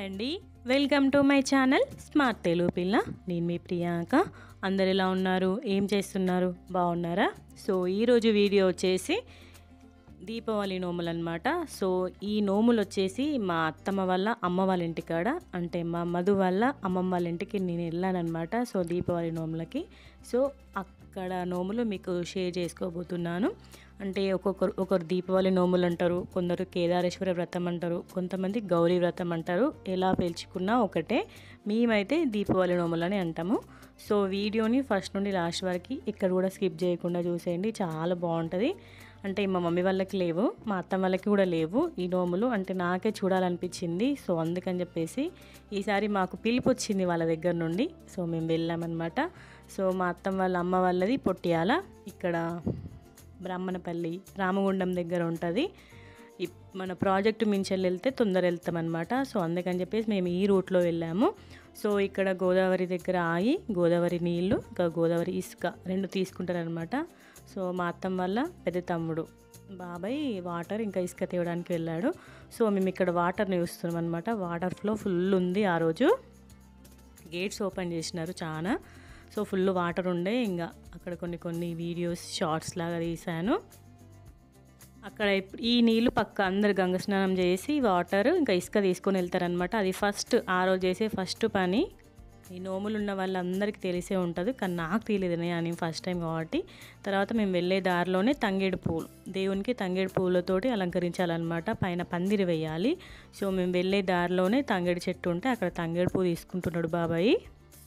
Hi అండి welcome to my channel smart Telugu పిల్ల నేను మీ ప్రియాంక అందరు ఎలా ఉన్నారు ఏం చేస్తున్నారు బాగున్నారా సో ఈరోజు వీడియో వచ్చేసి దీపావళి నోములు అనమాట సో ఈ నోములు వచ్చేసి మా అత్తమ్మ వాళ్ళ అమ్మ వాళ్ళ ఇంటికాడ అంటే మా మధు వాళ్ళ అమ్మమ్మ వాళ్ళ ఇంటికి నేను వెళ్ళానమాట సో దీపావళి నోములకి సో అక్కడ నోములు మీకు షేర్ చేసుకోబోతున్నాను అంటే ఒక్కొక్కరు ఒకరు దీపావళి నోములు అంటారు కొందరు కేదారేశ్వర వ్రతం అంటారు కొంతమంది గౌరీ వ్రతం అంటారు ఎలా పేల్చుకున్నా ఒకటే మేమైతే దీపావళి నోములు అని అంటాము సో వీడియోని ఫస్ట్ నుండి లాస్ట్ వరకు ఇక్కడ కూడా స్కిప్ చేయకుండా చూసేయండి చాలా బాగుంటుంది అంటే మా మమ్మీ వాళ్ళకి లేవు మా అత్త వాళ్ళకి కూడా లేవు ఈ నోములు అంటే నాకే చూడాలనిపించింది సో అందుకని చెప్పేసి ఈసారి మాకు పిలుపు వచ్చింది వాళ్ళ దగ్గర నుండి సో మేము వెళ్ళామన్నమాట సో మా అత్తమ్మ వాళ్ళ అమ్మ వాళ్ళది పొట్టియాల ఇక్కడ బ్రాహ్మణపల్లి రామగుండం దగ్గర ఉంటుంది ఈ మన ప్రాజెక్టు మించెల్లి వెళ్తే తొందర వెళ్తాం అనమాట సో అందుకని చెప్పేసి మేము ఈ రూట్లో వెళ్ళాము సో ఇక్కడ గోదావరి దగ్గర ఆగి గోదావరి నీళ్ళు ఇంకా గోదావరి ఇసుక రెండు తీసుకుంటారనమాట సో మా అత్తమ్మ వల్ల పెద్ద తమ్ముడు బాబాయ్ వాటర్ ఇంకా ఇసుక తేవడానికి వెళ్ళాడు సో మేము ఇక్కడ వాటర్ని చూస్తున్నాం అనమాట వాటర్ ఫ్లో ఫుల్ ఉంది ఆ రోజు గేట్స్ ఓపెన్ చేసినారు చాలా సో ఫుల్ వాటర్ ఉండే ఇంకా అక్కడ కొన్ని కొన్ని వీడియోస్ షార్ట్స్ లాగా తీశాను అక్కడ ఇప్- ఈ నీళ్ళు పక్క అందరు గంగ స్నానం చేసి వాటర్ ఇంకా ఇసుక తీసుకొని వెళ్తారనమాట అది ఫస్ట్ ఆ రోజు చేసే ఫస్ట్ పని ఈ నోములు ఉన్న వాళ్ళందరికీ తెలిసే ఉంటుంది కానీ నాకు తెలియదు నేను ఫస్ట్ టైం కాబట్టి తర్వాత మేము వెళ్ళే దారిలోనే తంగేడు పూలు దేవునికి తంగేడు పూలతోటి అలంకరించాలన్నమాట పైన పందిరి వేయాలి సో మేము వెళ్ళే దారిలోనే తంగేడు చెట్టు ఉంటే అక్కడ తంగేడు పువ్వు తీసుకుంటున్నాడు బాబాయి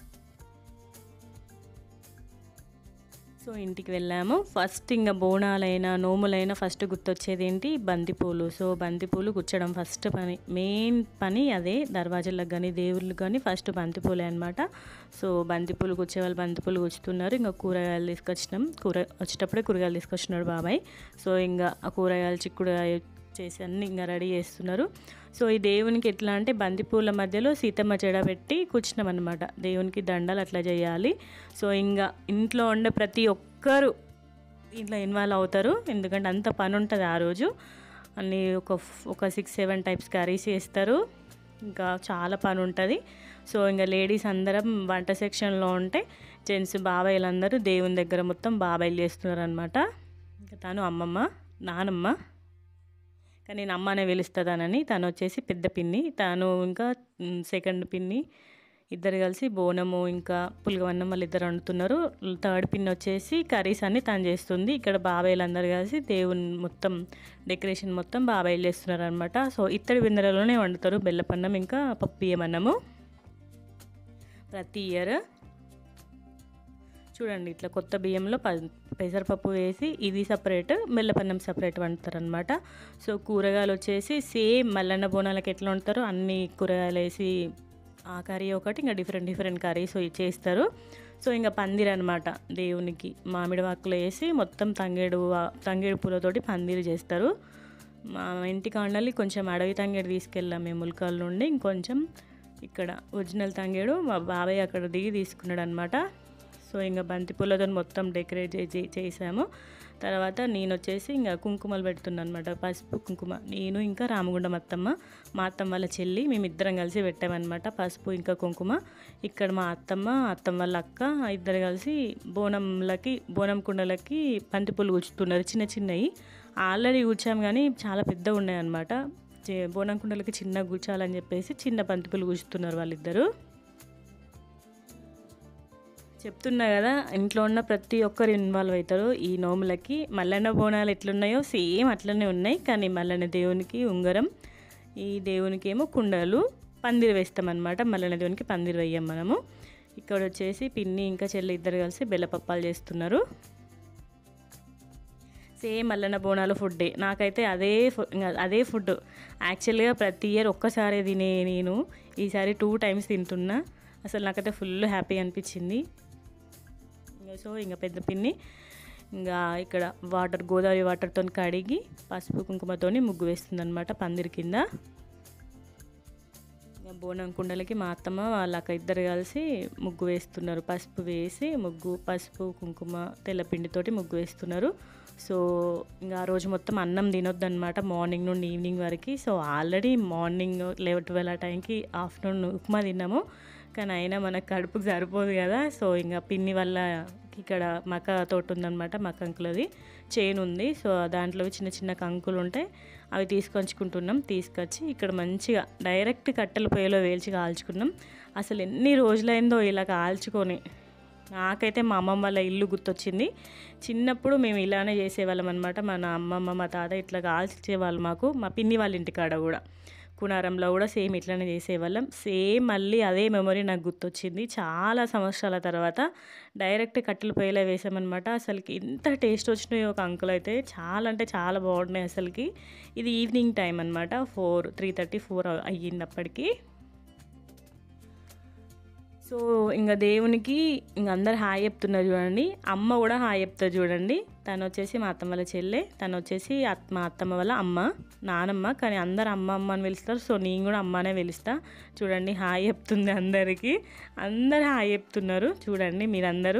సో ఇంటికి వెళ్ళాము ఫస్ట్ ఇంకా బోనాలైనా నోములైనా ఫస్ట్ గుర్తొచ్చేది ఏంటి బంతిపూలు సో బంతిపూలు గుచ్చడం ఫస్ట్ పని మెయిన్ పని అదే దర్వాజాలకు కానీ దేవుళ్ళకి కానీ ఫస్ట్ బంతిపూలే అనమాట సో బంతిపూలు గుచ్చే వాళ్ళు బంతిపూలు గుచ్చుతున్నారు ఇంకా కూరగాయలు తీసుకొచ్చినాం కూర వచ్చేటప్పుడే కూరగాయలు తీసుకొచ్చినాడు బాబాయ్ సో ఇంకా ఆ కూరగాయలు చిక్కుడుగాయ చేసి అన్ని ఇంకా రెడీ చేస్తున్నారు సో ఈ దేవునికి ఎట్లా అంటే బంతిపూల మధ్యలో సీతమ్మ చెడ పెట్టి కూర్చున్నాం అనమాట దేవునికి దండలు అట్లా చేయాలి సో ఇంకా ఇంట్లో ఉండే ప్రతి ఒక్కరు ఇంట్లో ఇన్వాల్వ్ అవుతారు ఎందుకంటే అంత పని ఉంటుంది ఆ రోజు అన్ని ఒక ఒక సిక్స్ సెవెన్ టైప్స్ కర్రీస్ చేస్తారు ఇంకా చాలా పని ఉంటుంది సో ఇంకా లేడీస్ అందరం వంట సెక్షన్లో ఉంటే జెంట్స్ బాబాయిలందరూ దేవుని దగ్గర మొత్తం బాబాయిలు చేస్తున్నారు అనమాట ఇంకా తను అమ్మమ్మ నానమ్మ కానీ నేను అమ్మ అనే పిలుస్తుందానని తను వచ్చేసి పెద్ద పిన్ని తను ఇంకా మ్, సెకండ్ పిన్ని ఇద్దరు కలిసి బోనము ఇంకా పులగవన్నం వాళ్ళు ఇద్దరు వండుతున్నారు థర్డ్ పిన్ వచ్చేసి కర్రీస్ అన్ని తను చేస్తుంది ఇక్కడ బాబాయిలు అందరు కలిసి దేవుని మొత్తం డెకరేషన్ మొత్తం బాబాయిలు చేస్తున్నారు అనమాట సో ఇత్తడి బిందెలలోనే వండుతారు బెల్లపన్నం ఇంకా పప్పు బియ్యమన్నము ప్రతి ఇయర్ చూడండి ఇట్లా కొత్త బియ్యంలో ప పెసరపప్పు వేసి ఇది సపరేట్ బెల్లపన్నం సపరేట్ వండుతారనమాట సో కూరగాయలు వచ్చేసి సేమ్ మల్లన్న బోనాలకి ఎట్లా వండుతారో అన్ని కూరగాయలు వేసి ఆ కర్రీ ఒకటి ఇంకా డిఫరెంట్ డిఫరెంట్ కర్రీస్ చేస్తారు సో ఇంకా పందిరి అనమాట దేవునికి మామిడి వాకులు వేసి మొత్తం తంగేడు వా- తంగేడు పూలతోటి పందిరి చేస్తారు మా ఇంటి కాండలి కొంచెం అడవి తంగేడు తీసుకెళ్ళాం మేము ములకాల నుండి ఇంకొంచెం ఇక్కడ ఒరిజినల్ తంగేడు మా బాబాయ్ అక్కడ దిగి తీసుకున్నాడు అనమాట సో ఇంకా బంతిపూలతో మొత్తం డెకరేట్ చేసి చేసాము తర్వాత నేను వచ్చేసి ఇంకా కుంకుమలు పెడుతున్నాను అనమాట పసుపు కుంకుమ నేను ఇంకా రామగుండం అత్తమ్మ మా అత్తమ్మ వాళ్ళ చెల్లి మేమిద్దరం కలిసి పెట్టామన్నమాట పసుపు ఇంకా కుంకుమ ఇక్కడ మా అత్తమ్మ అత్తమ్మ వాళ్ళ అక్క ఇద్దరు కలిసి బోనంలకి బోనం కుండలకి బంతిపూలు కూర్చుతున్నారు చిన్న చిన్నవి ఆల్రెడీ కూర్చాము కానీ చాలా పెద్దగా ఉన్నాయి అనమాట బోనం కుండలకి చిన్న కూర్చాలని చెప్పేసి చిన్న బంతిపూలు కూర్చుతున్నారు వాళ్ళిద్దరు చెప్తున్నా కదా ఇంట్లో ఉన్న ప్రతి ఒక్కరు ఇన్వాల్వ్ అవుతారు ఈ నోములకి మల్లన్న బోనాలు ఎట్లున్నాయో సేమ్ అట్లనే ఉన్నాయి కానీ మల్లన్న దేవునికి ఉంగరం ఈ దేవునికి ఏమో కుండలు పందిరి వేస్తామన్నమాట మల్లన్న దేవునికి పందిరి వేయం మనము ఇక్కడ వచ్చేసి పిన్ని ఇంకా చెల్లి ఇద్దరు కలిసి బెల్లపప్పాలు చేస్తున్నారు సేమ్ మల్లన్న బోనాలు ఫుడ్డే నాకైతే అదే ఫు- ఇంకా అదే ఫుడ్ యాక్చువల్గా ప్రతి ఇయర్ ఒక్కసారి తినే నేను ఈసారి టూ టైమ్స్ తింటున్నా అసలు నాకైతే ఫుల్ హ్యాపీ అనిపించింది ఇంకా సో ఇంకా పెద్ద పిన్ని ఇంకా ఇక్కడ వాటర్ గోదావరి వాటర్తో కడిగి పసుపు కుంకుమతోని ముగ్గు వేస్తుంది అనమాట పందిరి కింద ఇంకా బోనం కుండలకి మా అత్తమ్మ వాళ్ళక ఇద్దరు కలిసి ముగ్గు వేస్తున్నారు పసుపు వేసి ముగ్గు పసుపు కుంకుమ తెల్లపిండితోటి ముగ్గు వేస్తున్నారు సో ఇంకా ఆ రోజు మొత్తం అన్నం తినొద్దు అనమాట మార్నింగ్ నుండి ఈవినింగ్ వరకు so already morning eleven twelve ఆ టైంకి ఆఫ్టర్నూన్ ఉప్మా తిన్నాము కానీ అయినా మనకు కడుపుకి సరిపోదు కదా సో ఇంకా పిన్ని వల్ల ఇక్కడ మక్క తోట ఉందన్నమాట మక్క అంకులది చేను ఉంది సో దాంట్లో చిన్న చిన్న కంకులు ఉంటాయి అవి తీసుకొచ్చుకుంటున్నాం తీసుకొచ్చి ఇక్కడ మంచిగా డైరెక్ట్ కట్టెల పొయ్యిలో వేల్చి కాల్చుకున్నాం అసలు ఎన్ని రోజులైందో ఇలా కాల్చుకొని నాకైతే మా అమ్మమ్మ వాళ్ళ ఇల్లు గుర్తొచ్చింది చిన్నప్పుడు మేము ఇలానే చేసేవాళ్ళం అనమాట మన అమ్మమ్మ మా తాత ఇట్లా కాల్చేవాళ్ళు మాకు మా పిన్ని వాళ్ళ ఇంటికాడ కూడా కునారంలో కూడా సేమ్ ఇట్లానే చేసేవాళ్ళం సేమ్ మళ్ళీ అదే మెమొరీ నాకు గుర్తొచ్చింది చాలా సంవత్సరాల తర్వాత డైరెక్ట్ కట్టెల పొయ్యిలో వేసామన్నమాట అసలుకి ఎంత టేస్ట్ వచ్చినాయో ఒక అంకుల్ అయితే చాలా అంటే చాలా బాగున్నాయి అసలుకి ఇది ఈవినింగ్ టైం అనమాట ఫోర్ త్రీ థర్టీ ఫోర్ అయ్యిందప్పటికి సో ఇంకా దేవునికి ఇంక అందరు హాయ్ చెప్తున్నారు చూడండి అమ్మ కూడా హాయ్ చెప్తారు చూడండి తను వచ్చేసి మా అత్తమ్మ వాళ్ళ చెల్లె తను వచ్చేసి అత్- మా అత్తమ్మ వాళ్ళ అమ్మ నానమ్మ కానీ అందరు అమ్మ అమ్మ అని పిలుస్తారు సో నేను కూడా అమ్మనే పిలుస్తా చూడండి హాయ్ చెప్తుంది అందరికీ అందరు హాయ్ చెప్తున్నారు చూడండి మీరందరూ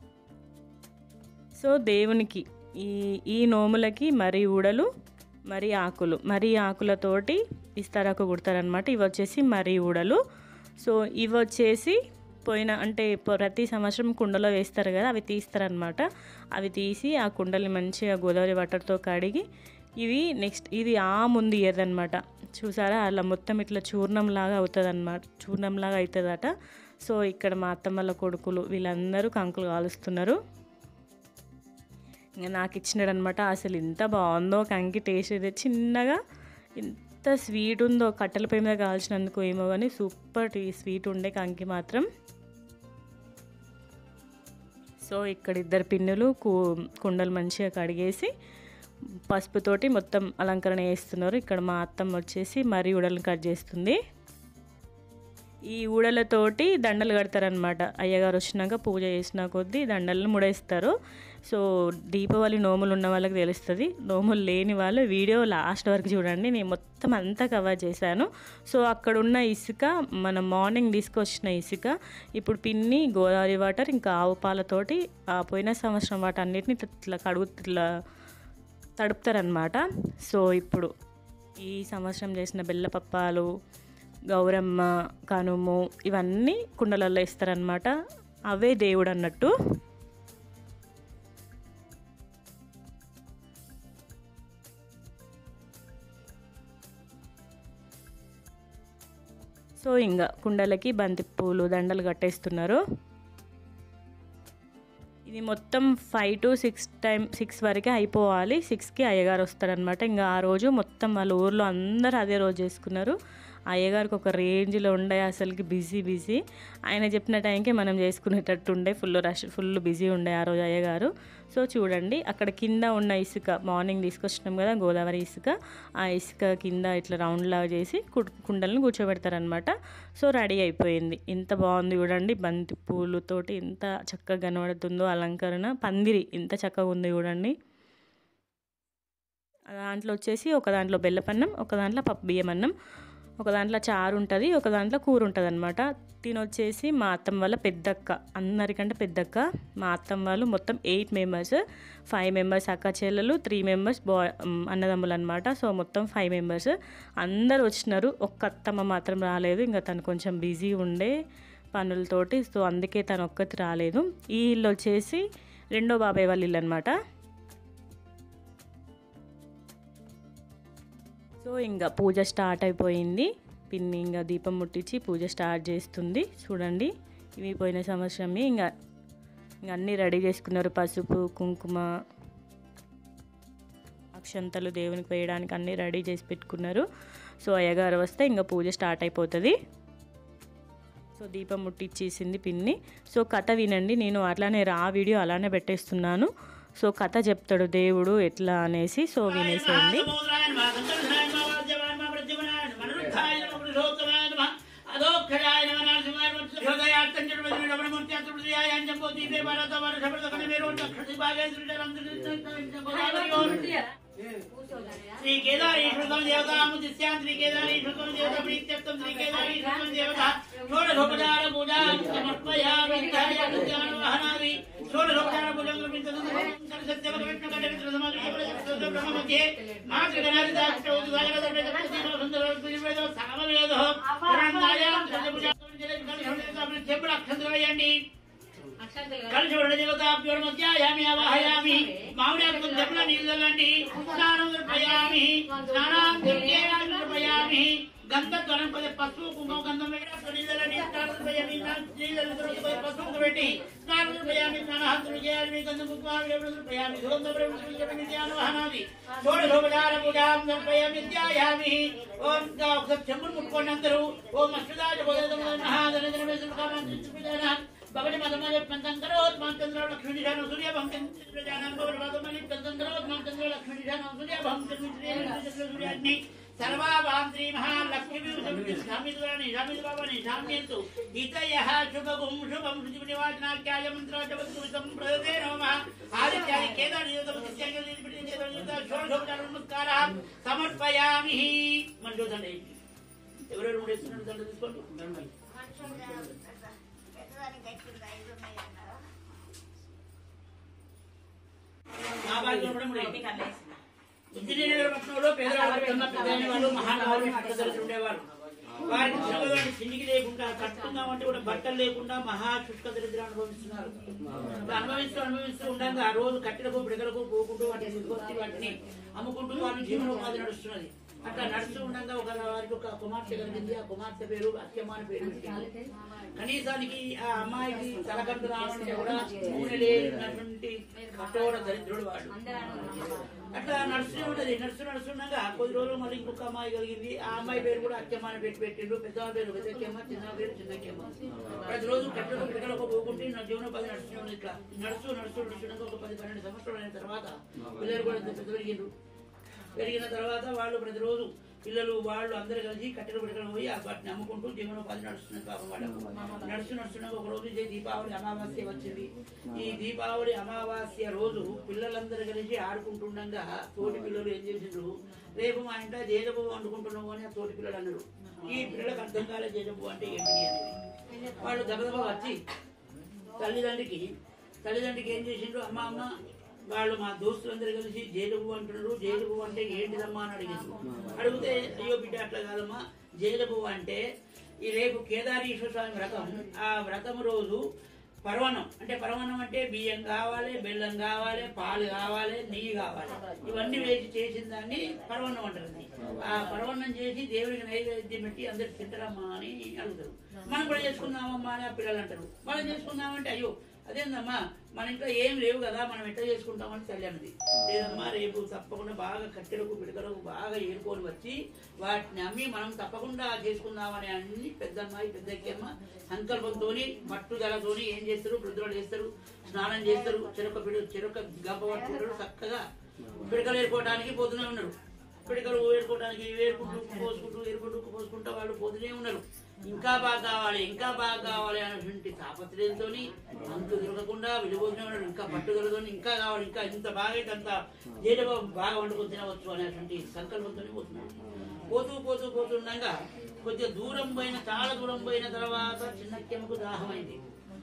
సో దేవునికి ఈ ఈ నోములకి మరి ఊడలు మరి ఆకులు మరి ఆకులతోటి ఇస్తారాకు కుడతారనమాట ఇవి వచ్చేసి మరి ఊడలు సో ఇవి వచ్చేసి పోయిన అంటే ప్రతి సంవత్సరం కుండలో వేస్తారు కదా అవి తీస్తారనమాట అవి తీసి ఆ కుండల్ని మంచిగా గోదావరి వాటర్తో కడిగి ఇవి నెక్స్ట్ ఇది ఆ ముందు ఇయర్ అనమాట చూసారా అలా మొత్తం ఇట్లా చూర్ణం లాగా అవుతుంది అనమాట చూర్ణం లాగా అవుతుందట సో ఇక్కడ మా అత్తమ్మల కొడుకులు వీళ్ళందరూ కంకులు కాలుస్తున్నారు ఇంకా నాకు ఇచ్చినాడు అనమాట అసలు ఇంత బాగుందో కంకి టేస్ట్ అయితే చిన్నగా ఎంత స్వీట్ ఉందో కట్టెల పొయ్యి మీద కాల్చినందుకు ఏమో కానీ సూపర్ టీ స్వీట్ ఉండే కంకి మాత్రం సో ఇక్కడ ఇద్దరు పిన్నులు కు కుండలు మంచిగా కడిగేసి పసుపుతోటి మొత్తం అలంకరణ చేస్తున్నారు ఇక్కడ మా అత్తమ్మ వచ్చేసి మరీ ఉడలను కట్ చేస్తుంది ఈ ఊడలతోటి దండలు కడతారనమాట అయ్యగారు వచ్చినాక పూజ చేసిన కొద్దీ దండలను ముడేస్తారు సో దీపావళి నోములు ఉన్న వాళ్ళకి తెలుస్తుంది నోములు లేని వాళ్ళు వీడియో లాస్ట్ వరకు చూడండి నేను మొత్తం అంతా కవర్ చేశాను సో అక్కడ ఉన్న ఇసుక మనం మార్నింగ్ తీసుకొచ్చిన ఇసుక ఇప్పుడు పిన్ని గోదావరి వాటర్ ఇంకా ఆవు పాలతోటి ఆ పోయిన సంవత్సరం వాటన్నిటిని ఇట్లా కడుగు ఇట్లా తడుపుతారనమాట సో ఇప్పుడు ఈ సంవత్సరం చేసిన బెల్లపప్పాలు గౌరమ్మ కనుము ఇవన్నీ కుండలలో ఇస్తారనమాట అవే దేవుడు అన్నట్టు సో ఇంకా కుండలకి బంతి పూలు దండలు కట్టేస్తున్నారు ఇది మొత్తం five to six time six వరకే అయిపోవాలి సిక్స్కి అయ్యగారు వస్తారనమాట ఇంకా ఆ రోజు మొత్తం వాళ్ళ ఊర్లో అందరూ అదే రోజు చేసుకున్నారు అయ్యగారికి ఒక రేంజ్లో ఉండే అసలుకి బిజీ బిజీ ఆయన చెప్పిన టైంకి మనం చేసుకునేటట్టు ఉండే ఫుల్ రష్ ఫుల్ బిజీ ఉండే ఆ రోజు అయ్యగారు సో చూడండి అక్కడ కింద ఉన్న ఇసుక మార్నింగ్ తీసుకొచ్చినాం కదా గోదావరి ఇసుక ఆ ఇసుక కింద ఇట్లా రౌండ్ లాగా చేసి కు- కుండలను కూర్చోబెడతారనమాట సో రెడీ అయిపోయింది ఎంత బాగుంది చూడండి బంతి పూలతోటి ఎంత చక్కగా కనబడుతుందో అలంకరణ పందిరి ఎంత చక్కగా ఉంది చూడండి దాంట్లో వచ్చేసి ఒక దాంట్లో బెల్లపన్నం ఒక దాంట్లో పప్పు బియ్యం అన్నం ఒక దాంట్లో చారు ఉంటుంది ఒక దాంట్లో కూర ఉంటుంది అనమాట తిని వచ్చేసి మా అత్తమ్మ వాళ్ళ పెద్దక్క అందరికంటే పెద్దక్క మా అత్తమ్మ వాళ్ళు మొత్తం ఎయిట్ మెంబర్స్ ఫైవ్ మెంబర్స్ అక్క చెల్లెలు త్రీ మెంబర్స్ బా అన్నదమ్ములు అనమాట సో మొత్తం ఫైవ్ మెంబర్స్ అందరు వచ్చినారు ఒక్క అత్తమ్మ మాత్రం రాలేదు ఇంకా తను కొంచెం బిజీ ఉండే పనులతోటి సో అందుకే తను ఒక్కటి రాలేదు ఈ ఇల్లు వచ్చేసి రెండో బాబాయ్ వాళ్ళ ఇల్లు అనమాట సో ఇంకా పూజ స్టార్ట్ అయిపోయింది పిన్ని ఇంకా దీపం ముట్టించి పూజ స్టార్ట్ చేస్తుంది చూడండి ఇవి పోయిన సంవత్సరమే ఇంకా ఇంకా అన్నీ రెడీ చేసుకున్నారు పసుపు కుంకుమ అక్షంతలు దేవునికి వేయడానికి అన్నీ రెడీ చేసి పెట్టుకున్నారు సో అయ్యగారు వస్తే ఇంకా పూజ స్టార్ట్ అయిపోతుంది సో దీపం ముట్టిచ్చేసింది పిన్ని సో కథ వినండి నేను అట్లానే రా వీడియో అలానే పెట్టేస్తున్నాను సో కథ చెప్తాడు దేవుడు ఎట్లా అనేసి సో వినేసేయండి శ్రీ కేదారీశ్వరం దేవతాముదిశ్యాం శ్రీ కేదారీశ్వరం దేవత ప్రీత్యర్థం శ్రీ కేదారీశ్వరం దేవత షోడశోపచార పూజా సమర్పయామి వహనామి షోడశోపచార పూజంగం వింతదంగం సత్యవక విష్ణు కట విష్ణు సమాధి శుభ్ర బ్రహ్మ మధ్యే మాతృ గణాది దాక్ష ఉదు సాగర దర్భ దర్భ దీప సుందర దుర్వేద సామవేద పురాణాయాం సత్యపూజ చెప్పుడు అక్షంతలు వేయండి కలిసి ఉన్న దేవతాభ్యోడు మధ్యాయామి అవాహయామి మామిడాకు దెబ్బల నీళ్ళండి స్నానం నిర్పయామి స్నానం నిర్పయామి గంధ గణపతి పసుపు కుంకుమ గంధం వేయడం నీళ్ళని స్నానం నీళ్ళని పసుపు పెట్టి స్నానం నిర్పయామి స్నానాంతులు చేయాలి గంధం కుంకుమ నిర్పయామి సుగంధ విద్యానవహనాది షోడశోపచార పూజాం నిర్పయామి విద్యాయామి ఓం ఒకసారి చెంబులు ముట్టుకోండి అందరూ ఓం అశ్వదాజ భగవత భగవతి మదమయ పంచంకరోత్ మంచంద్ర లక్ష్మీ నిశాన సూర్య భంకం ప్రజానం భగవతి మదమయ పంచంకరోత్ మంచంద్ర లక్ష్మీ నిశాన సూర్య భంకం సూర్యాగ్ని సర్వాభాం శ్రీ మహాలక్ష్మీ స్వామిద్రాని స్వామిద్రావని సామ్యంతు ఇతయ శుభగుం శుభం శుచి నివాసనాఖ్యాయ మంత్ర జపత్తుమితం ప్రదే నమ ఆదిత్యాది కేదారి షోడశోపచార నమస్కార సమర్పయామి మన దండ ఎవరెవరు ఉండేస్తున్నారు దండ తీసుకోండి ఆ భాగ్యం కూడా ఉండేది. ఇంజనీర్ పట్టణంలో పేదవాళ్ళు కన్నా పెద్దయిన వాళ్ళు మహానుభావులు అక్కదలిసి ఉండేవారు వారికి తిరగడానికి సిండికి లేకుండా కట్టుకుందామంటే కూడా బట్టలు లేకుండా మహా శుష్క దరిద్రం అనుభవిస్తున్నారు అనుభవిస్తూ అనుభవిస్తూ ఉండగా ఆ రోజు కట్టెలకు బిడగలకు పోకుంటూ వాటిని తీసుకొచ్చి వాటిని అమ్ముకుంటూ వారి జీవనోపాధి నడుస్తున్నది అట్లా నడుస్తూ ఉండగా ఒక వారికి ఒక కుమార్తె కలిగింది ఆ కుమార్తె పేరు అత్యమ్మ అని పేరు పెట్టింది కనీసానికి ఆ అమ్మాయికి తలకంటు రావాలంటే కూడా నూనె లేనటువంటి కఠోర దరిద్రుడు వాడు అట్లా నడుస్తూనే ఉంటది నడుస్తూ నడుస్తుండగా కొద్ది రోజులు మళ్ళీ ఇంకొక అమ్మాయి కలిగింది ఆ అమ్మాయి పేరు కూడా అత్యమ్మ అని పెట్టి పెట్టిండు పెద్ద పేరు పెద్దక్కేమ్మ చిన్న పేరు చిన్నకేమ్మ ప్రతిరోజు కట్టెలు పిక్కలకు పోకుంటే నా జీవనోపాధి నడుస్తూనే ఉంది ఇట్లా నడుస్తూ నడుస్తూ నడుస్తుండగా ఒక పది పన్నెండు సంవత్సరాలు అయిన తర్వాత పిల్లలు కూడా ఇంత పెద్ద పెరిగిండ్రు పెరిగిన తర్వాత వాళ్ళు ప్రతిరోజు పిల్లలు వాళ్ళు అందరు కలిసి కట్టెలు పిడకలు పోయి ఆ వాటిని అమ్ముకుంటూ జీవనోపాధి నడుస్తున్నారు పాపం వాళ్ళకు నడుస్తూ నడుస్తున్నాక ఒక రోజు ఇదే దీపావళి అమావాస్య వచ్చింది ఈ దీపావళి అమావాస్య రోజు పిల్లలందరూ కలిసి ఆడుకుంటుండగా తోటి పిల్లలు ఏం చేసిండ్రు రేపు మా ఇంట జేజపు వండుకుంటున్నాము అని ఆ తోటి పిల్లలు అన్నారు ఈ పిల్లలకు అర్థం కాలే జేజపు అంటే ఏంటి అనేది వాళ్ళు దబదబా వచ్చి తల్లిదండ్రికి తల్లిదండ్రికి ఏం చేసిండ్రు అమ్మ అమ్మ వాళ్ళు మా దోస్తులందరూ కలిసి జైలుపు అంటున్నారు జైలుపు అంటే ఏంటిదమ్మా అని అడిగిండ్రు అడిగితే అయ్యో బిడ్డ అట్లా కాదమ్మా జైలుపు అంటే ఈ రేపు కేదారీశ్వర స్వామి వ్రతం ఆ వ్రతం రోజు పర్వణం అంటే పర్వణం అంటే బియ్యం కావాలి బెల్లం కావాలి పాలు కావాలి నెయ్యి కావాలి ఇవన్నీ వేసి చేసిన దాన్ని పర్వణం అంటారు ఆ పర్వణం చేసి దేవుడికి నైవేద్యం పెట్టి అందరు తింటారమ్మా అని అడుగుతారు మనం కూడా చేసుకుందామమ్మా అని ఆ పిల్లలు అంటారు మనం చేసుకుందామంటే అయ్యో అదేందమ్మా మన ఇంట్లో ఏం లేవు కదా మనం ఎట్లా చేసుకుంటామని తల్లి అన్నది లేదమ్మా రేపు తప్పకుండా బాగా కట్టెలకు పిడకలకు బాగా ఏరుకొని వచ్చి వాటిని అమ్మి మనం తప్పకుండా చేసుకుందామని అన్ని పెద్దమ్మాయి పెద్దమ్మ సంకల్పంతోని పట్టుదలతోని ఏం చేస్తారు వృద్ధులు చేస్తారు స్నానం చేస్తారు చెరొక పిడు చెరొక గంప పట్టుకుంటారు చక్కగా పిడకలు ఏరుకోవడానికి పోతూనే ఉన్నారు పిడకలు ఏరుకోవడానికి ఏరుకుంటూ ఉప్పు పోసుకుంటూ ఏరుకుంటూ ఉప్పు పోసుకుంటూ వాళ్ళు పోతూనే ఉన్నారు ఇంకా బాగా కావాలి ఇంకా బాగా కావాలి అనేటువంటి తాపత్రయంతో అంతు తిరగకుండా వెళ్ళిపోతూనే ఉన్నాడు ఇంకా పట్టుదలతో ఇంకా కావాలి ఇంకా ఇంత బాగా అయితే అంత జేడబా బాగా వండుకొని తినవచ్చు అనేటువంటి సంకల్పంతో పోతున్నాడు పోతూ పోతూ పోతుండగా కొద్దిగా దూరం పోయిన చాలా దూరం పోయిన తర్వాత చిన్నక్కెమ్మకు దాహమైంది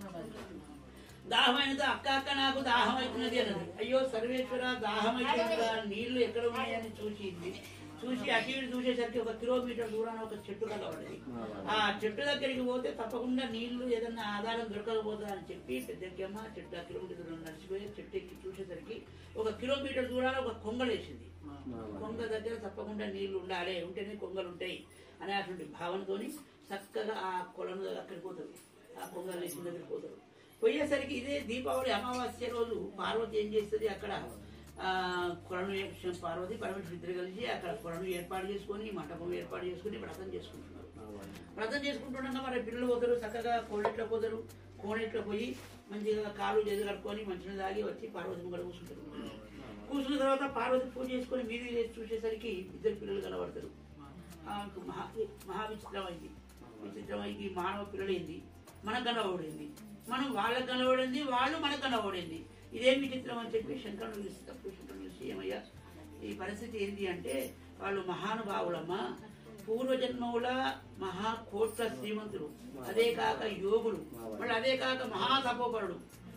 దాహమైనది అక్క అక్క నాకు దాహం అవుతున్నది అన్నది అయ్యో సర్వేశ్వర దాహం అవుతుందా నీళ్లు ఎక్కడ ఉన్నాయని చూసింది చూసి అటు ఇటు చూసేసరికి ఒక కిలోమీటర్ దూరాన ఒక చెట్టు కలవడది ఆ చెట్టు దగ్గరికి పోతే తప్పకుండా నీళ్లు ఏదన్నా ఆధారం దొరకకపోతుందా అని చెప్పి పెద్దమ్మ చెట్టు ఆ కిలోమీటర్ దూరం నడిచిపోయి చెట్టు ఎక్కి చూసేసరికి ఒక కిలోమీటర్ దూరాన ఒక కొంగలేసింది కొంగ దగ్గర తప్పకుండా నీళ్లు ఉండాలి ఉంటేనే కొంగలు ఉంటాయి అనేటువంటి భావనతోని చక్కగా ఆ కొలను అక్కడికి పోతుంది ఆ కొంగలు వేసిన దగ్గరికి పోతారు పోయేసరికి ఇదే దీపావళి అమావాస్య రోజు పార్వతి ఏం చేస్తుంది అక్కడ ఆ కొలను ఏ- పార్వతి పరమేశ్వరి ఇద్దరు కలిసి అక్కడ కొలను ఏర్పాటు చేసుకొని మంటపం ఏర్పాటు చేసుకుని వ్రతం చేసుకుంటున్నారు వ్రతం చేసుకుంటుండగా మరి పిల్లలు పోతారు చక్కగా కోడెట్లో పోతారు కోడెట్లో పోయి మంచిగా కాలు చేతులు కట్టుకొని మంచిగా తాగి వచ్చి పార్వతి ముంగడ కూర్చుంటారు కూర్చున్న తర్వాత పార్వతి పూజ చేసుకొని మీది చేసి చూసేసరికి ఇద్దరు పిల్లలు కనబడతారు ఆ, మహా మహా విచిత్రమైంది విచిత్రమైంది మానవ పిల్లలైంది మనకు కనబడింది మనం వాళ్ళకి కనబడింది వాళ్ళు మనకు కనబడింది ఇదేం విచిత్రం అని చెప్పి శంకరుడు చూసి తప్పు శంకరుడు చూసి ఏమయ్యా ఈ పరిస్థితి ఏంటి అంటే వాళ్ళు మహానుభావులమ్మ పూర్వజన్మముల మహా కోట్ల శ్రీమంతులు అదే కాక యోగులు మళ్ళీ అదే కాక మహా తపోపరుడు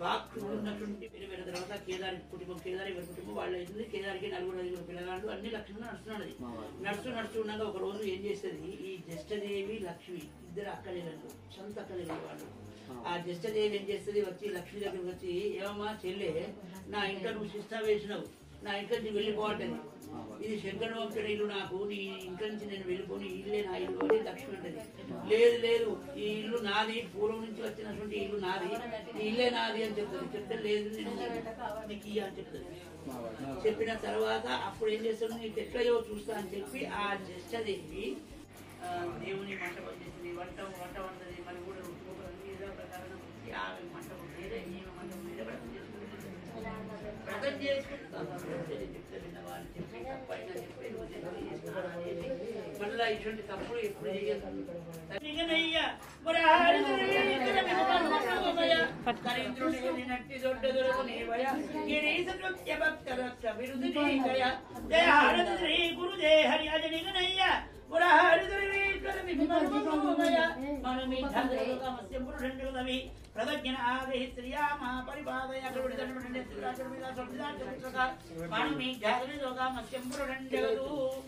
వాక్ ఉన్నటువంటి పెరిగిన తర్వాత కేదారి కుటుంబం కేదారి ఎవరి కుటుంబం వాళ్ళ అయింది కేదారికి నలుగురు ఐదుగురు పిల్లగాళ్ళు అన్ని లక్ష్మణ్ నడుస్తున్నది నడుస్తూ నడుస్తూ ఉండగా ఒక రోజు ఏం చేస్తుంది ఈ జ్యేష్ఠదేవి లక్ష్మి ఇద్దరు అక్కలేళ్ళు సొంత అక్కలేళ్ళు వాళ్ళు ఆ జ్యేష్ఠదేవి ఏం చేస్తుంది వచ్చి లక్ష్మి దగ్గరికి వచ్చి ఏమమ్మా చెల్లె నా ఇంట్లో నువ్వు శిస్తా వేసినావు నా ఇంట్లో నుంచి వెళ్ళిపోవటది ఇది శంకర వంశుడి ఇల్లు నాకు నీ ఇంట్లో నుంచి నేను వెళ్ళిపోని ఈ ఇల్లే నా ఇల్లు అని లక్ష్మి అంటది లేదు లేదు ఈ ఇల్లు నాది పూర్వం నుంచి వచ్చినటువంటి ఇల్లు నాది ఈ ఇల్లే నాది అని చెప్తుంది చెప్తే లేదు నేను నీకు ఇయ్య అని చెప్తుంది చెప్పిన తర్వాత అప్పుడు ఏం చేస్తాడు నీకు ఎట్లయో చూస్తా అని చెప్పి ఆ జ్యేష్ఠదేవి ఆ, దేవుని మంటపం చేసింది వంట వంట వంటది మరి కూడా ఏదో ప్రకారం వచ్చి ఆమె మంటపం వేరే ఈమె మంటపం వేరే వ్రతం చేసుకుంటుంది వ్రతం చేసుకుంటాను చెప్తే విన్నవాళ్ళు చెప్పి తప్పైనా చెప్పి నువ్వు చెప్పి చేసుకున్నాను అనేది మళ్ళా ఇటువంటి తప్పులు ఎప్పుడు చేయదు నిగనయ్య, మురారిదురీకరమినుమనుమయ, దరిద్రుడేని నట్టి దొడ్డదొరకునేవయ, గిరీశ నృత్య భక్త రక్ష విరుదునీకయ, దేహారది శ్రీ గురుదే హరియాజ నిగనయ్య, మురారిదురీకరమినుమనుమయ, మనుమీఠాదయోగమస్య పురుషండుగదవి, ప్రదజ్ఞన ఆగహి శ్రియామ పరిపాదయ కరుడి దండుడండే శ్రీరాజుడి మీద సంవిధాన పుస్తక, మనుమీఠాదయోగమస్య పురుషండుగదు.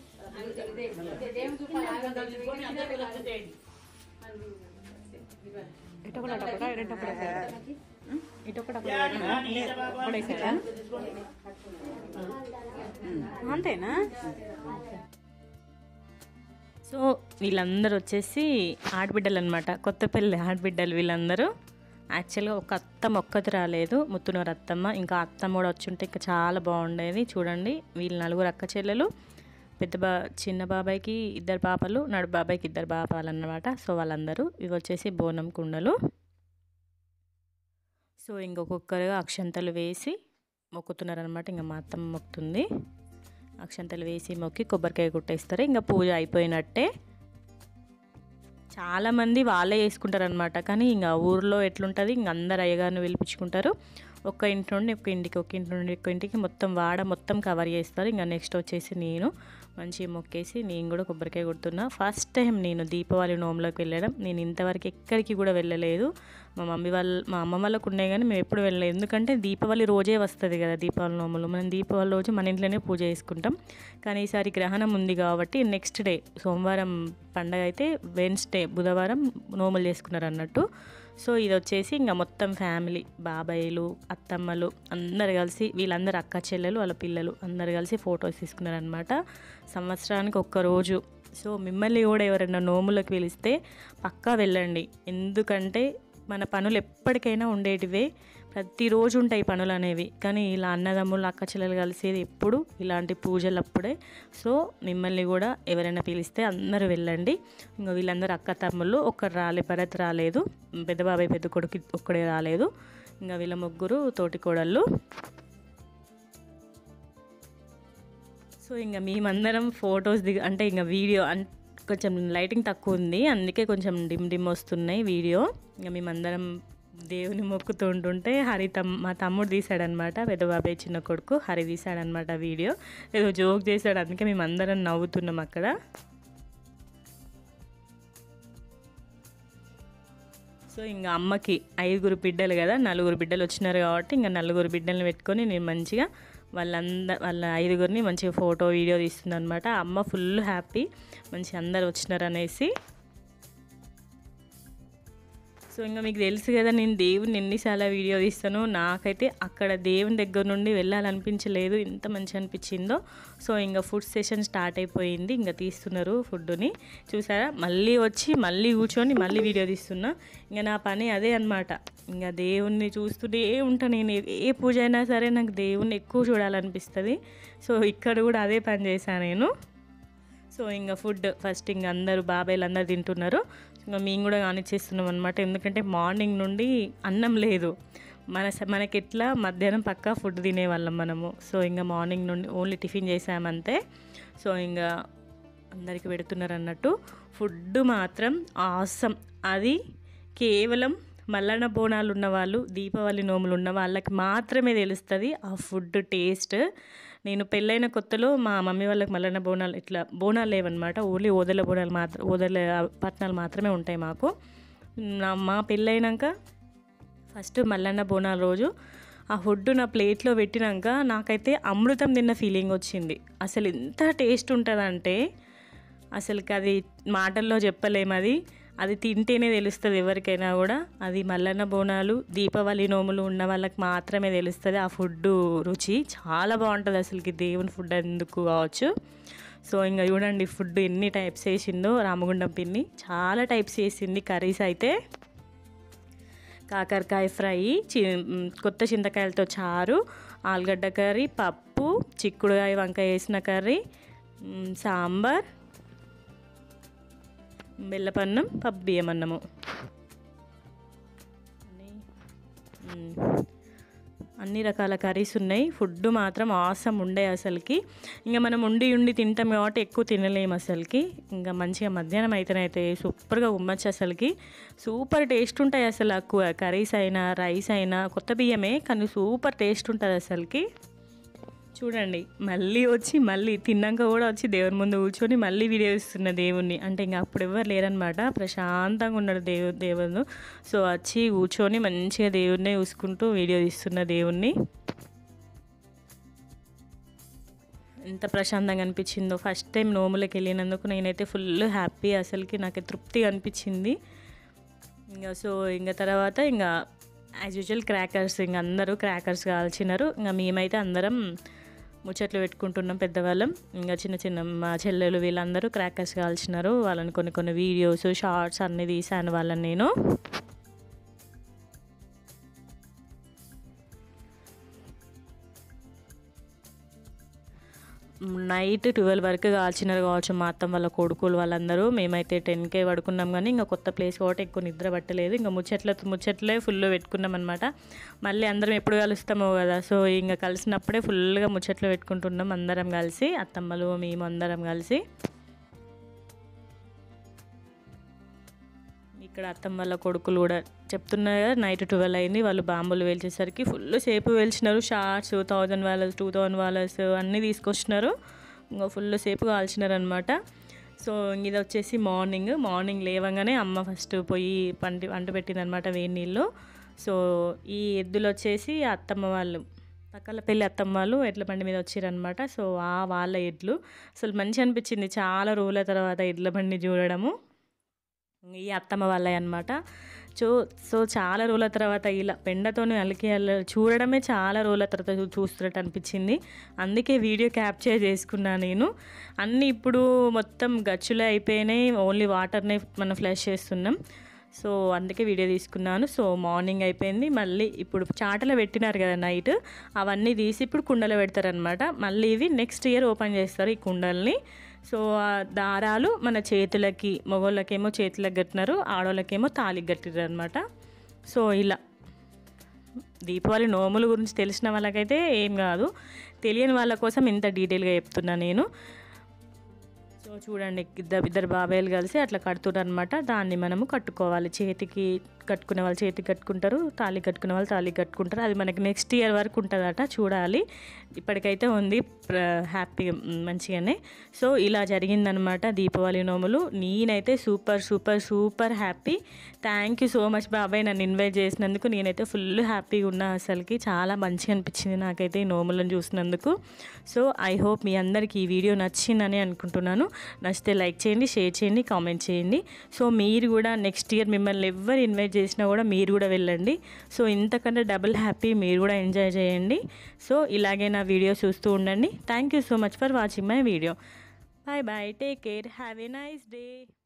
తీసుకొని అందరికీ లక్ష చేయండి అంతేనా సో వీళ్ళందరూ వచ్చేసి ఆడబిడ్డలు అనమాట కొత్త పెళ్ళి ఆడబిడ్డలు వీళ్ళందరూ యాక్చువల్గా ఒక అత్తమ్మ ఒక్కటి రాలేదు ముత్తునూరు అత్తమ్మ ఇంకా అత్తమ్మ కూడా వచ్చి ఉంటే ఇంకా చాలా బాగుండేది చూడండి వీళ్ళు నలుగురు అక్క చెల్లెలు పెద్ద బా చిన్న బాబాయ్కి ఇద్దరు పాపలు నడు బాబాయ్కి ఇద్దరు పాపాలు అన్నమాట సో వాళ్ళందరూ ఇవి వచ్చేసి బోనం కుండలు సో ఇంకొకొక్కరుగా అక్షంతలు వేసి మొక్కుతున్నారనమాట ఇంకా మా అత్తమ్మ మొక్కుతుంది అక్షంతలు వేసి మొక్కి కొబ్బరికాయ కొట్టేస్తారు ఇంకా పూజ అయిపోయినట్టే చాలామంది వాళ్ళే వేసుకుంటారు అనమాట కానీ ఇంకా ఊర్లో ఎట్లుంటుంది ఇంక అందరు అయ్యగారిని పిలిపించుకుంటారు ఒక్క ఇంటి నుండి ఒక ఇంటికి ఒక ఇంటి నుండి ఒక ఇంటికి మొత్తం వాడ మొత్తం కవర్ చేస్తారు ఇంకా నెక్స్ట్ వచ్చేసి నేను మంచిగా మొక్కేసి నేను కూడా కొబ్బరికాయ కొడుతున్నా ఫస్ట్ టైం నేను దీపావళి నోములోకి వెళ్ళడం నేను ఇంతవరకు ఎక్కడికి కూడా వెళ్ళలేదు మా మమ్మీ వాళ్ళ మా అమ్మ వాళ్ళకు ఉన్నాయి కానీ మేము ఎప్పుడు వెళ్ళలేదు ఎందుకంటే దీపావళి రోజే వస్తుంది కదా దీపావళి నోములు మనం దీపావళి రోజు మన ఇంట్లోనే పూజ చేసుకుంటాం కానీ ఈసారి గ్రహణం ఉంది కాబట్టి నెక్స్ట్ డే సోమవారం పండగ అయితే వెన్స్డే బుధవారం నోములు చేసుకున్నారు అన్నట్టు సో ఇది వచ్చేసి ఇంకా మొత్తం ఫ్యామిలీ బాబాయిలు అత్తమ్మలు అందరు కలిసి వీళ్ళందరూ అక్క చెల్లెలు వాళ్ళ పిల్లలు అందరు కలిసి ఫొటోస్ తీసుకున్నారనమాట సంవత్సరానికి ఒక్క రోజు సో మిమ్మల్ని కూడా ఎవరైనా నోములకు పిలిస్తే పక్కా వెళ్ళండి ఎందుకంటే మన పనులు ఎప్పటికైనా ఉండేటివే ప్రతిరోజు ఉంటాయి పనులు అనేవి కానీ ఇలా అన్నదమ్ములు అక్క చెల్లెలు కలిసేది ఎప్పుడు ఇలాంటి పూజలు అప్పుడే సో మిమ్మల్ని కూడా ఎవరైనా పిలిస్తే అందరూ వెళ్ళండి ఇంకా వీళ్ళందరూ అక్క తమ్ముళ్ళు ఒక్కరు రాలే భరత్ రాలేదు పెద్ద బాబాయ్ పెద్ద కొడుకు ఒక్కడే రాలేదు ఇంకా వీళ్ళ ముగ్గురు తోటి కోడళ్ళు సో ఇంకా మేమందరం ఫొటోస్ దిగ అంటే ఇంకా వీడియో అన్ కొంచెం లైటింగ్ తక్కువ ఉంది అందుకే కొంచెం డిమ్ డిమ్ వస్తున్నాయి వీడియో ఇంకా మేమందరం దేవుని మొక్కుతూ ఉంటుంటే హరి తమ్ మా తమ్ముడు తీసాడనమాట పెద్ద బాబాయ్ చిన్న కొడుకు హరి తీసాడనమాట వీడియో ఏదో జోక్ చేశాడు అందుకే మేమందరం నవ్వుతున్నాం అక్కడ సో ఇంకా అమ్మకి ఐదుగురు బిడ్డలు కదా నలుగురు బిడ్డలు వచ్చినారు కాబట్టి ఇంకా నలుగురు బిడ్డల్ని పెట్టుకొని నేను మంచిగా వాళ్ళంద వాళ్ళ ఐదుగురిని మంచిగా ఫోటో వీడియో తీస్తుంది అనమాట అమ్మ ఫుల్ హ్యాపీ మంచి అందరు వచ్చినారు అనేసి సో ఇంకా మీకు తెలుసు కదా నేను దేవుని ఎన్నిసార్లు వీడియో తీస్తాను నాకైతే అక్కడ దేవుని దగ్గర నుండి వెళ్ళాలనిపించలేదు ఎంత మంచి అనిపించిందో సో ఇంకా ఫుడ్ సెషన్ స్టార్ట్ అయిపోయింది ఇంకా తీస్తున్నారు ఫుడ్ని చూసారా మళ్ళీ వచ్చి మళ్ళీ కూర్చొని మళ్ళీ వీడియో తీస్తున్నా ఇంకా నా పని అదే అనమాట ఇంకా దేవుణ్ణి చూస్తూనే ఉంటా నేను ఏ- ఏ పూజ అయినా సరే నాకు దేవుణ్ణి ఎక్కువ చూడాలనిపిస్తుంది సో ఇక్కడ కూడా అదే పని చేశాను నేను సో ఇంకా ఫుడ్ ఫస్ట్ ఇంకా అందరూ బాబాయ్లు అందరు తింటున్నారు ఇంకా మేము కూడా కానిచ్చేస్తున్నాం అనమాట ఎందుకంటే మార్నింగ్ నుండి అన్నం లేదు మన స- మనకి ఎట్లా మధ్యాహ్నం పక్కా ఫుడ్ తినేవాళ్ళం మనము సో ఇంకా మార్నింగ్ నుండి ఓన్లీ టిఫిన్ చేసామంతే సో ఇంకా అందరికి పెడుతున్నారు అన్నట్టు ఫుడ్ మాత్రం ఆసం అది కేవలం మల్లన్న బోనాలు ఉన్న వాళ్ళు దీపావళి నోములు ఉన్న వాళ్ళకి మాత్రమే తెలుస్తుంది ఆ ఫుడ్ టేస్ట్ నేను పెళ్ళైన కొత్తలో మా మమ్మీ వాళ్ళకి మల్లన్న బోనాలు ఇట్లా బోనాలు లేవన్నమాట ఓన్లీ ఓదల బోనాలు మాత్రం ఓదల పట్నాలు మాత్రమే ఉంటాయి మాకు నా మా పెళ్ళైనాక ఫస్ట్ మల్లన్న బోనాల రోజు ఆ ఫుడ్ నా ప్లేట్లో పెట్టినాక నాకైతే అమృతం తిన్న ఫీలింగ్ వచ్చింది అసలు ఎంత టేస్ట్ ఉంటుందంటే అసలుకి అది మాటల్లో చెప్పలేము అది అది తింటేనే తెలుస్తుంది ఎవరికైనా కూడా అది మల్లన్న బోనాలు దీపావళి నోములు ఉన్న వాళ్ళకి మాత్రమే తెలుస్తుంది ఆ ఫుడ్ రుచి చాలా బాగుంటుంది అసలుకి దేవుని ఫుడ్ ఎందుకు కావచ్చు సో ఇంకా చూడండి ఫుడ్ ఎన్ని టైప్స్ వేసిందో రామగుండం పిన్ని చాలా టైప్స్ వేసింది కర్రీస్ అయితే కాకరకాయ ఫ్రై చి మ్, కొత్త చింతకాయలతో చారు ఆలుగడ్డ కర్రీ పప్పు చిక్కుడుకాయ వంకాయ వేసిన కర్రీ మ్, సాంబార్ బెల్లపన్నం పప్పు బియ్యం అన్నము మ్, అన్ని రకాల కర్రీస్ ఉన్నాయి ఫుడ్ మాత్రం ఆసం ఉండే అసలుకి ఇంకా మనం ఉండి ఉండి తింటాం కాబట్టి ఎక్కువ తినలేము అసలుకి ఇంకా మంచిగా మధ్యాహ్నం అయితేనైతే సూపర్గా ఉమ్మచ్చు అసలుకి సూపర్ టేస్ట్ ఉంటాయి అసలు ఎక్కువ కర్రీస్ అయినా రైస్ అయినా కొత్త బియ్యమే కానీ సూపర్ టేస్ట్ ఉంటుంది అసలుకి చూడండి మళ్ళీ వచ్చి మళ్ళీ తిన్నాక కూడా వచ్చి దేవుని ముందు కూర్చొని మళ్ళీ వీడియో ఇస్తున్న దేవుణ్ణి అంటే ఇంకా అప్పుడు ఎవరు లేరనమాట ప్రశాంతంగా ఉన్నాడు దేవు దేవుడు సో వచ్చి కూర్చొని మంచిగా దేవుడినే చూసుకుంటూ వీడియో ఇస్తున్న దేవుణ్ణి ఎంత ప్రశాంతంగా అనిపించిందో ఫస్ట్ టైం నోములకి వెళ్ళినందుకు నేనైతే ఫుల్ హ్యాపీ అసలుకి నాకు తృప్తిగా అనిపించింది ఇంకా సో ఇంకా తర్వాత ఇంకా యాజ్ యూజువల్ క్రాకర్స్ ఇంకా అందరూ క్రాకర్స్ కాల్చినారు ఇంకా మేమైతే అందరం ముచ్చట్లు పెట్టుకుంటున్నాం పెద్దవాళ్ళం ఇంకా చిన్న చిన్న మా చెల్లెలు వీళ్ళందరూ క్రాకర్స్ కాల్చినారు వాళ్ళని కొన్ని కొన్ని వీడియోస్ షార్ట్స్ అన్నీ తీసాను వాళ్ళని నేను నైట్ ట్వెల్వ్ వరకు కాల్చినారు కావచ్చు మా అత్తం వాళ్ళ కొడుకులు వాళ్ళందరూ మేమైతే టెన్కే పడుకున్నాం కానీ ఇంకా కొత్త ప్లేస్ కాబట్టి ఎక్కువ నిద్ర పట్టలేదు ఇంకా ముచ్చట్ల ముచ్చట్లే ఫుల్ పెట్టుకున్నాం అనమాట మళ్ళీ అందరం ఎప్పుడు కలుస్తామో కదా సో ఇంకా కలిసినప్పుడే ఫుల్గా ముచ్చట్లు పెట్టుకుంటున్నాం అందరం కలిసి అత్తమ్మలు మేము అందరం కలిసి ఇక్కడ అత్తమ్మ వాళ్ళ కొడుకులు కూడా చెప్తున్నారు కదా నైట్ ట్వెల్వ్ అయింది వాళ్ళు బాంబులు వేల్చేసరికి ఫుల్ సేపు వేల్చినారు షార్ట్స్ థౌజండ్ వాలర్స్ టూ థౌజండ్ వాలర్స్ అన్నీ తీసుకొచ్చినారు ఇంకా ఫుల్ సేపు కాల్చినారు అనమాట సో ఇది వచ్చేసి మార్నింగ్ మార్నింగ్ లేవగానే అమ్మ ఫస్ట్ పోయి పంటి వంట పెట్టిందనమాట వేడి నీళ్ళు సో ఈ ఎద్దులు వచ్చేసి అత్తమ్మ వాళ్ళు పక్కల పెళ్ళి అత్తమ్మ వాళ్ళు ఎడ్ల బండి మీద వచ్చిరనమాట సో ఆ వాళ్ళ ఎడ్లు అసలు మంచి అనిపించింది చాలా రోజుల తర్వాత ఎడ్ల బండి చూడడము ఈ అత్తమ్మ వాళ్ళే అనమాట సో సో చాలా రోజుల తర్వాత ఇలా పెండతోని అలికి అల్ల చూడడమే చాలా రోజుల తర్వాత చూ- చూస్తున్నట్టు అనిపించింది అందుకే వీడియో క్యాప్చర్ చేసుకున్నా నేను అన్నీ ఇప్పుడు మొత్తం గచ్చులే అయిపోయినాయి ఓన్లీ వాటర్నే మనం ఫ్లష్ చేస్తున్నాం సో అందుకే వీడియో తీసుకున్నాను సో మార్నింగ్ అయిపోయింది మళ్ళీ ఇప్పుడు చాటలో పెట్టినారు కదా నైట్ అవన్నీ తీసి ఇప్పుడు కుండలో పెడతారనమాట మళ్ళీ ఇవి నెక్స్ట్ ఇయర్ ఓపెన్ చేస్తారు ఈ కుండల్ని సో ఆ దారాలు మన చేతులకి మగోళ్ళకేమో చేతులకు కట్టినారు ఆడవాళ్ళకేమో తాలికి కట్టినారు అనమాట సో ఇలా దీపావళి నోముల గురించి తెలిసిన వాళ్ళకైతే ఏం కాదు తెలియని వాళ్ళ కోసం ఇంత డీటెయిల్గా చెప్తున్నా నేను సో చూడండి ఇద్దరు ఇద్దరు బాబాయిలు కలిసి అట్లా కడుతున్నారు అనమాట దాన్ని మనము కట్టుకోవాలి చేతికి కట్టుకునే వాళ్ళు చేతికి కట్టుకుంటారు తాళి కట్టుకునే వాళ్ళు తాళి కట్టుకుంటారు అది మనకి నెక్స్ట్ ఇయర్ వరకు ఉంటుందట చూడాలి ఇప్పటికైతే ఉంది హ్యాపీ మంచిగానే సో ఇలా జరిగిందనమాట దీపావళి నోములు నేనైతే super super super happy thank you so much బాబాయ్ నన్ను ఇన్వైట్ చేసినందుకు నేనైతే ఫుల్ హ్యాపీగా ఉన్నా అసలుకి చాలా మంచిగా అనిపించింది నాకైతే ఈ నోములను చూసినందుకు సో ఐ హోప్ మీ అందరికీ ఈ వీడియో నచ్చిందని అనుకుంటున్నాను నచ్చితే లైక్ చేయండి షేర్ చేయండి కామెంట్ చేయండి సో మీరు కూడా నెక్స్ట్ ఇయర్ మిమ్మల్ని ఎవరు ఇన్వైట్ చేసినా కూడా మీరు కూడా వెళ్ళండి సో ఇంతకంటే డబుల్ హ్యాపీ మీరు కూడా ఎంజాయ్ చేయండి సో ఇలాగే నా వీడియో చూస్తూ ఉండండి thank you so much for watching my video bye bye take care have a nice day